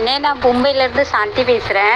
அண்ணே நான் மும்பையிலேருந்து சாந்தி பேசுகிறேன்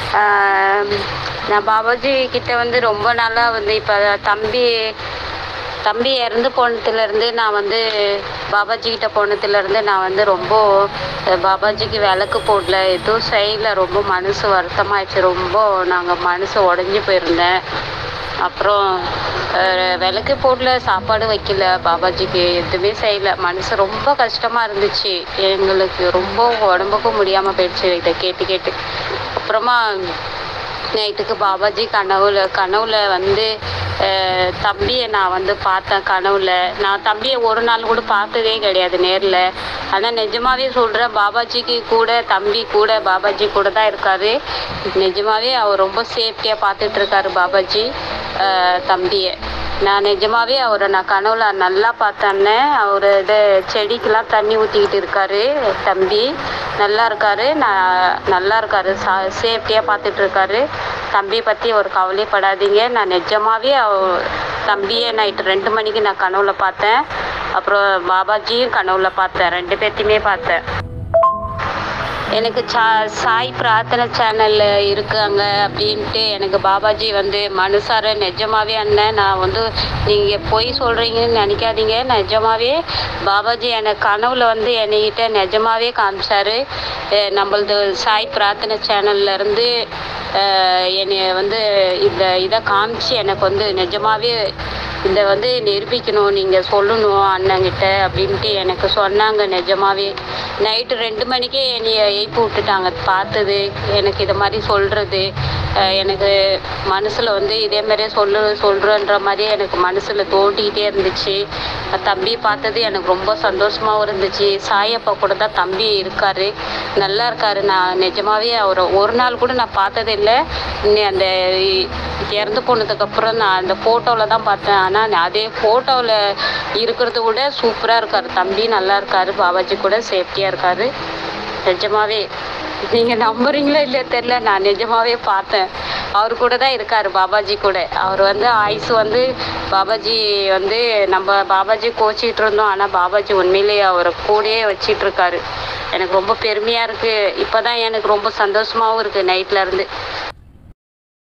நான் பாபாஜி கிட்ட வந்து ரொம்ப நாளாக வந்து இப்போ தம்பி தம்பி இறந்து போனதுலேருந்து நான் வந்து பாபாஜி கிட்ட போனதுலேருந்து நான் வந்து ரொம்ப அஹ், பாபாஜிக்கு விளக்கு போடல எதுவும் செய்யல ரொம்ப மனசு வருத்தமாயிடுச்சு ரொம்ப நாங்கள் மனசு உடஞ்சி போயிருந்தேன் அப்புறம் அஹ், விளக்கு போடல சாப்பாடு வைக்கல பாபாஜிக்கு எதுவுமே செய்யல மனசு ரொம்ப கஷ்டமாக இருந்துச்சு எங்களுக்கு ரொம்ப உடம்புக்கும் முடியாமல் போயிடுச்சு இதை கேட்டு கேட்டு அப்புறமா நைட்டுக்கு பாபாஜி கனவுல கனவுல வந்து அஹ், தம்பியை நான் வந்து பார்த்தேன் கனவுல நான் தம்பியை ஒரு நாள் கூட பார்த்ததே கிடையாது நேரில் ஆனால் நிஜமாவே சொல்கிறேன் பாபாஜிக்கு கூட தம்பி கூட பாபாஜி கூட தான் இருக்காரு நிஜமாவே அவர் ரொம்ப சேஃப்டியாக பார்த்துட்டு இருக்காரு பாபாஜி அஹ், தம்பியை நான் நிஜமாவே அவரை நான் கனவுல நல்லா பார்த்தேன்னே அவர் இது செடிக்கெல்லாம் தண்ணி ஊற்றிக்கிட்டு இருக்காரு தம்பி நல்லா இருக்காரு நான் நல்லா இருக்காரு சா சேஃப்டியாக பார்த்துட்டு இருக்காரு தம்பியை பற்றி ஒரு கவலைப்படாதீங்க நான் நிஜமாவே அவ தம்பியை நைட்டு ரெண்டு மணிக்கு நான் கனவுல பார்த்தேன் அப்புறம் பாபாஜியும் கனவுல பார்த்தேன் ரெண்டு பேர்த்தையுமே பார்த்தேன் எனக்கு சா சாய் பிரார்த்தனை சேனலில் இருக்காங்க அப்படின்ட்டு எனக்கு பாபாஜி வந்து மனசார நிஜமாவே அண்ணன் நான் வந்து நீங்கள் பொய் சொல்கிறீங்கன்னு நினைக்காதீங்க நிஜமாவே பாபாஜி எனக்கு கனவுல வந்து என்னைக்கிட்ட நிஜமாவே காமிச்சாரு அஹ் நம்மளது சாய் பிரார்த்தனை சேனல்ல இருந்து அஹ் என்னை வந்து இந்த இதை காமிச்சு எனக்கு வந்து நிஜமாவே இதை வந்து நிரூபிக்கணும் நீங்கள் சொல்லணும் அண்ணங்கிட்ட அப்படின்ட்டு எனக்கு சொன்னாங்க நிஜமாவே நைட்டு ரெண்டு மணிக்கே என்னைய எழுப்பி விட்டுட்டாங்க பார்த்தது எனக்கு இதை மாதிரி சொல்கிறது எனக்கு மனசில் வந்து இதே மாதிரியே சொல்லு சொல்கிறன்ற மாதிரியே எனக்கு மனசில் தோண்டிக்கிட்டே இருந்துச்சு அஹ் தம்பி பார்த்தது எனக்கு ரொம்ப சந்தோஷமாகவும் இருந்துச்சு சாயப்பா கூட தான் தம்பி இருக்காரு நல்லா இருக்காரு நான் நிஜமாவே அவரை ஒரு நாள் கூட நான் பார்த்ததில்லை இன்னி அந்த இ- இறந்து போனதுக்கப்புறம் நான் அந்த ஃபோட்டோவில் தான் பார்த்தேன் ஆனால் அதே ஃபோட்டோவில் இருக்கிறத விட சூப்பராக இருக்காரு தம்பி நல்லா இருக்காரு பாபாஜி கூட சேஃப்டியாக இருக்காரு நிஜமாவே நீங்கள் நம்புறீங்களோ இல்லையோ தெரில நான் நிஜமாவே பார்த்தேன் அவர் கூட தான் இருக்கார் பாபாஜி கூட அவர் வந்து ஆயுசு வந்து பாபாஜி வந்து நம்ம பாபாஜி கோச்சிட்டு இருந்தோம் ஆனால் பாபாஜி உண்மையிலேயே அவரை கூடயே வச்சிட்டு இருக்காரு எனக்கு ரொம்ப பெருமையாக இருக்குது இப்போ தான் எனக்கு ரொம்ப சந்தோஷமாகவும் இருக்குது நைட்ல இருந்து